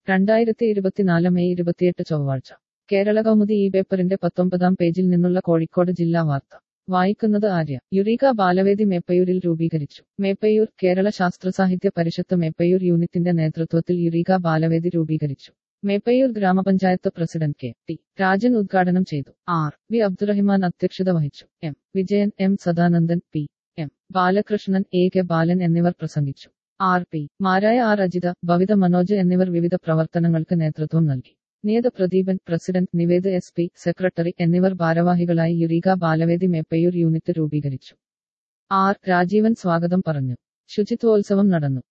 രണ്ടായിരത്തി ഇരുപത്തിനാല് മെയ് ഇരുപത്തിയെട്ട് ചൊവ്വാഴ്ച കേരള കൗമുദി ഈ പേപ്പറിന്റെ പത്തൊമ്പതാം പേജിൽ നിന്നുള്ള കോഴിക്കോട് ജില്ലാ വാർത്ത വായിക്കുന്നത് ആര്യ യുറീക ബാലവേദി മേപ്പയൂരിൽ രൂപീകരിച്ചു മേപ്പയൂർ കേരള ശാസ്ത്രസാഹിത്യ പരിഷത്ത് മേപ്പയൂർ യൂണിറ്റിന്റെ നേതൃത്വത്തിൽ യുറീക ബാലവേദി രൂപീകരിച്ചു മേപ്പയൂർ ഗ്രാമപഞ്ചായത്ത് പ്രസിഡന്റ് കെ ടി രാജൻ ഉദ്ഘാടനം ചെയ്തു ആർ വി അബ്ദുറഹിമാൻ അധ്യക്ഷത വഹിച്ചു M Vijayan M Sadanandan P M Balakrishnan A K Balan എന്നിവർ പ്രസംഗിച്ചു ആർ പി മാരായ ആർ അജിത ഭവിത മനോജ് എന്നിവർ വിവിധ പ്രവർത്തനങ്ങൾക്ക് നേതൃത്വം നൽകി Niyatha Pradeepan president Nived S P secretary എന്നിവർ ഭാരവാഹികളായി യുറീക ബാലവേദി മേപ്പയൂർ യൂണിറ്റ് രൂപീകരിച്ചു ആർ രാജീവൻ സ്വാഗതം പറഞ്ഞു ശുചിത്വോത്സവം നടന്നു